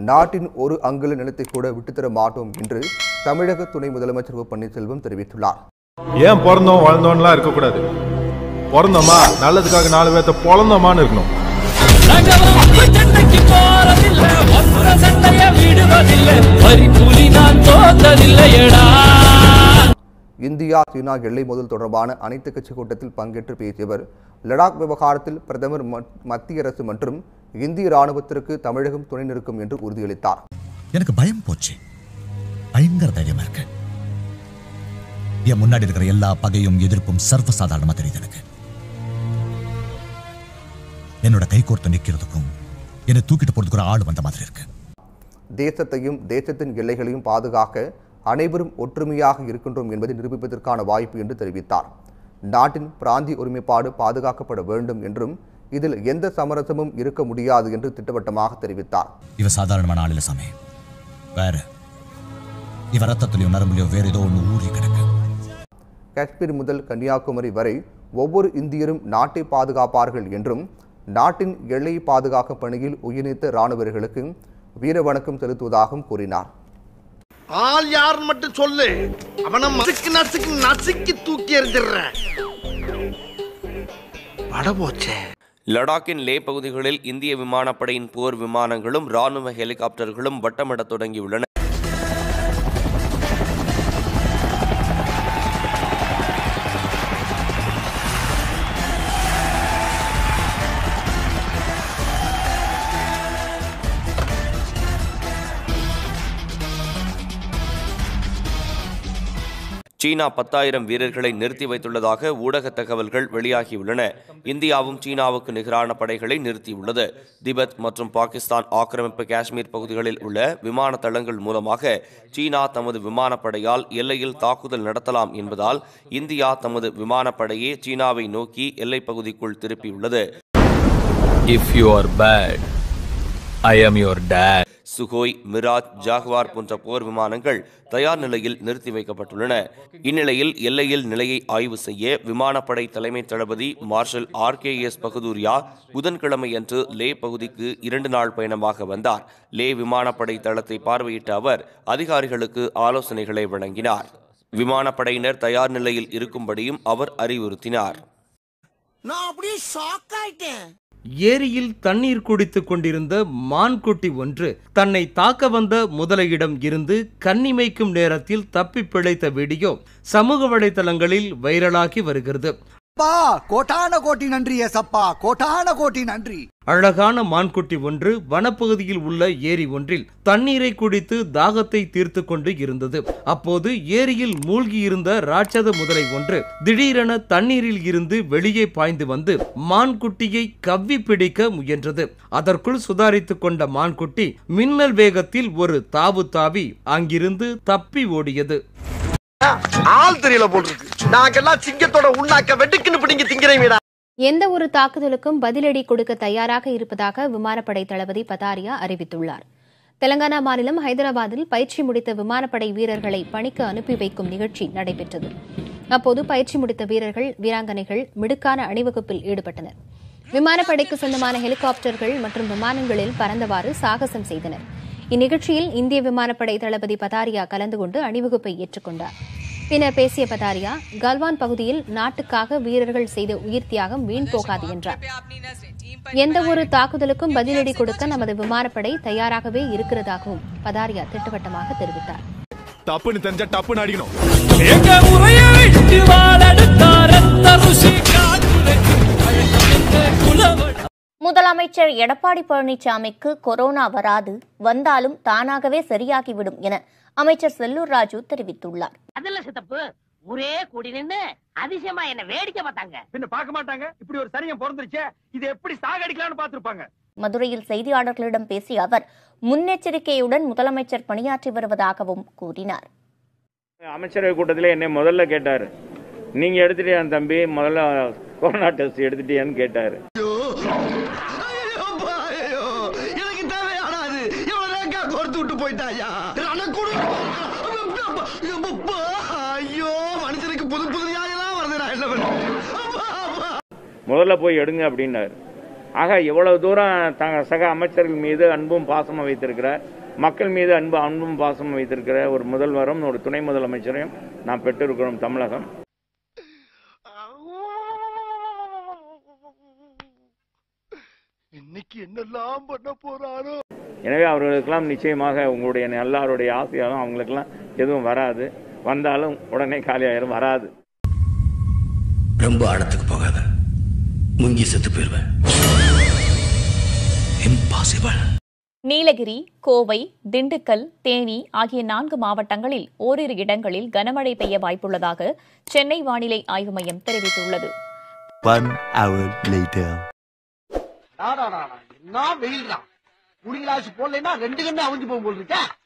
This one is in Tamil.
நாட்டின் ஒரு அங்குல நிலத்தை கூட விட்டுத்தர மாட்டோம் என்று தமிழக துணை முதலமைச்சர் ஓ பன்னீர்செல்வம் தெரிவித்துள்ளார் ஏன் பிறந்தோம் வளர்ந்தோம்லாம் இருக்கக்கூடாது பிறந்தோமா நல்லதுக்காக நாலு பேர்த்த பொழந்தோமான்னு இருக்கணும் சண்டைக்கு போறதில்லை ஒன்ற சண்டைய விடுவதில்லை வரி புலி நான் தோத்ததில்லையடா இந்தியா சீனா எல்லை மோதல் தொடர்பான அனைத்து கட்சி கூட்டத்தில் பங்கேற்று பேசியவர் லடாக் விவகாரத்தில் பிரதமர் ம- மத்திய அரசு மற்றும் இந்திய ராணுவத்திற்கு தமிழகம் துணை நிற்கும் என்று உறுதியளித்தார் எனக்கு பயம் போச்சு பயங்கர தைரியமா இருக்கு என் முன்னாடி இருக்கிற எல்லா பகையும் எதிர்ப்பும் சர்வசாதாரணமா தெரியுது எனக்கு என்னோட கை கோர்த்து நிக்கிறதுக்கும் என்னை தூக்கிட்டு போறதுக்கு ஒரு ஆள் வந்த மாதிரி இருக்கு தேசத்தையும் தேசத்தின் எல்லைகளையும் பாதுகாக்க அனைவரும் ஒற்றுமையாக இருக்கின்றோம் என்பதை நிரூபிப்பதற்கான வாய்ப்பு என்று தெரிவித்தார் நாட்டின் பிராந்திய ஒருமைப்பாடு பாதுகாக்கப்பட வேண்டும் என்றும் இதில் எந்த சமரசமும் இருக்க முடியாது என்று திட்டவட்டமாக தெரிவித்தார் இவ சாதாரணமான ஆள் இல்ல சாமி வேற இவ ரத்தத்திலையும் நரம்புலையும் வேற ஏதோ ஒண்ணு ஊறி கிடக்கு காஷ்மீர் முதல் கன்னியாகுமரி வரை ஒவ்வொரு இந்தியரும் நாட்டை பாதுகாப்பார்கள் என்றும் நாட்டின் எல்லையை பாதுகாக்கும் பணியில் உயிர்நீத்த இராணுவர்களுக்கு வீர வணக்கம் செலுத்துவதாகவும் கூறினார் ஆள் யாருன்னு மட்டும் சொல்லு அவனை நசுக்கு நசுக்கு நசுக்கி தூக்கி எறிஞ்சிடுறேன் பட போச்சே லடாக்கின் லே பகுதிகளில் இந்திய விமானப்படையின் போர் விமானங்களும் ராணுவ ஹெலிகாப்டர்களும் வட்டமிடத் தொடங்கியுள்ளன சீனா பத்தாயிரம் வீரர்களை நிறுத்தி வைத்துள்ளதாக ஊடக தகவல்கள் வெளியாகியுள்ளன இந்தியாவும் சீனாவுக்கு நிகரான படைகளை நிறுத்தியுள்ளது திபெத் மற்றும் பாகிஸ்தான் ஆக்கிரமிப்பு காஷ்மீர் பகுதிகளில் உள்ள விமான தளங்கள் மூலமாக சீனா தமது விமானப்படையால் எல்லையில் தாக்குதல் நடத்தலாம் என்பதால் இந்தியா தமது விமானப்படையே சீனாவை நோக்கி எல்லைப் பகுதிக்குள் திருப்பியுள்ளது if you are bad I am your dad Sukhoi Mirage Jaguar போன்ற போர் விமானங்கள் தயார் நிலையில் நிறுத்தி வைக்கப்பட்டுள்ளன இந்நிலையில் எல்லையில் நிலையை ஆய்வு செய்ய விமானப்படை தலைமை தளபதி marshal R K S Bhadauria புதன்கிழமையன்று லே பகுதிக்கு இரண்டு நாள் பயணமாக வந்தார் லே விமானப்படை தளத்தை பார்வையிட்ட அவர் அதிகாரிகளுக்கு ஆலோசனைகளை வழங்கினார் விமானப்படையினர் தயார் நிலையில் இருக்கும்படியும் அவர் அறிவுறுத்தினார் நான் அப்படியே ஷாக் ஆயிட்டேன் ஏரியில் தண்ணீர் குடித்துக் கொண்டிருந்த மான்குட்டி ஒன்று தன்னை தாக்க வந்த முதலையிடம் இருந்து கண்ணிமைக்கும் நேரத்தில் தப்பி பிழைத்த வீடியோ சமூக வலைதளங்களில் வைரலாகி வருகிறது அப்பா கோட்டான கோட்டி நன்றி ஏசப்பா கோட்டான கோட்டி நன்றி அழகான மான்குட்டி ஒன்று வனப்பகுதியில் உள்ள ஏரி ஒன்றில் தண்ணீரை குடித்து தாகத்தை தீர்த்து கொண்டு இருந்தது அப்போது ஏரியில் மூழ்கியிருந்த ராட்சத முதலை ஒன்று திடீரென தண்ணீரில் இருந்து வெளியே பாய்ந்து வந்து மான்குட்டியை கவ்வி பிடிக்க முயன்றது அதற்குள் சுதாரித்துக் கொண்ட மான்குட்டி மின்னல் வேகத்தில் ஒரு தாவு தாவி அங்கிருந்து தப்பி ஓடியது ஆள் தெரியல போல் இருக்கு நாங்கெல்லாம் சிங்கத்தோட உண்ணாக்க வெட்டுக்குன்னு பிடிங்க திங்கிறீங்கடா எந்த ஒரு தாக்குதலுக்கும் பதிலடி கொடுக்க தயாராக இருப்பதாக விமானப்படை தளபதி பதாரியா அறிவித்துள்ளார் தெலங்கானா மாநிலம் ஹைதராபாத்தில் பயிற்சி முடித்த விமானப்படை வீரர்களை பணிக்கு அனுப்பி வைக்கும் நிகழ்ச்சி நடைபெற்றது அப்போது பயிற்சி முடித்த வீரர்கள் வீராங்கனைகள் மிடுக்கான அணிவகுப்பில் ஈடுபட்டனர் விமானப்படைக்கு சொந்தமான ஹெலிகாப்டர்கள் மற்றும் விமானங்களில் பறந்தவாறு சாகசம் செய்தனர் இந்நிகழ்ச்சியில் இந்திய விமானப்படை தளபதி பதாரியா கலந்து கொண்டு அணிவகுப்பை ஏற்றுக்கொண்டார் பின்னர் பேசிய பதாரியா கல்வான் பகுதியில் நாட்டுக்காக வீரர்கள் செய்த உயிர் தியாகம் வீண் போகாது என்றார் எந்த ஒரு தாக்குதலுக்கும் பதிலடி கொடுக்க நமது விமானப்படை தயாராகவே இருக்கிறதாகவும் பதாரியா திட்டவட்டமாக தெரிவித்தார் தப்புன்னு தெரிஞ்சா டப்புன்னு அடிக்கணும் எங்க உரைய விட்டு வாழடுத்தா ரத்த ருசி காட்டுலகு அழுத்தமிக்க குலவழ முதலமைச்சர் எடப்பாடி பழனிசாமிக்கு கொரோனா வராது வந்தாலும் தானாகவே சரியாகிவிடும் என அமைச்சர் செல்லூர் ராஜு தெரிவித்துள்ளார் அதெல்லாம் சித்தப்பு ஒரே கூடி நின்னு அதிசயமா என்ன வேடிக்கை பார்த்தாங்க பின்ன பார்க்க மாட்டாங்க இப்படி ஒரு சரியன் பிறந்துருச்சே இது எப்படி சாகடிக்கலாம்னு பார்த்திருப்பாங்க மதுரையில் செய்தியாளர்களிடம் பேசிய அவர் முன்னெச்சரிக்கையுடன் முதலமைச்சர் பணியாற்றி வருவதாகவும் கூறினார் அமைச்சரவை கூட்டத்தில் என்னை முதல்ல கேட்டாரு நீங்க எடுத்துட்டியான் தம்பி முதல்ல கொரோனா டெஸ்ட் எடுத்துட்டியான்னு கேட்டாரு எனக்கு தேவையானாது இவ்வளவு கொடுத்து விட்டு போயிட்டாயா ரணக்குடு ஐயோ மனுஷனுக்கு புது புது நியாயம்லாம் வருது நான் என்ன பண்ணுவேன் முதல்ல போய் எடுங்க அப்படின்னாரு ஆக எவ்வளவு தூரம் த சக அமைச்சர்கள் மீது அன்பும் பாசமும் வைத்திருக்கிறார் மக்கள் மீது அன்பு அன்பும் பாசமும் வைத்திருக்கிற ஒரு முதல்வரும் ஒரு துணை முதலமைச்சரையும் நாம் பெற்றிருக்கிறோம் தமிழகம் இன்னைக்கு என்னெல்லாம் பண்ண போறாரோ எனவே அவர்களுக்கெல்லாம் நிச்சயமாக உங்களுடைய எல்லாருடைய ஆசையாலும் அவங்களுக்கெல்லாம் எதுவும் வராது வந்தாலும் உடனே காலியாயிரும் வராது ரொம்ப ஆழத்துக்கு போகாத முங்கி செத்து போயிருவேன் இம்பாசிபிள் நீலகிரி கோவை திண்டுக்கல் தேனி ஆகிய நான்கு மாவட்டங்களில் ஓரிரு இடங்களில் கனமழை பெய்ய வாய்ப்புள்ளதாக சென்னை வானிலை ஆய்வு மையம் தெரிவித்துள்ளது One hour later. என்ன வெயில் தான் குடிகளாசி போடலைன்னா ரெண்டு கண்ணு அவிஞ்சு போகும் போல் இருக்கா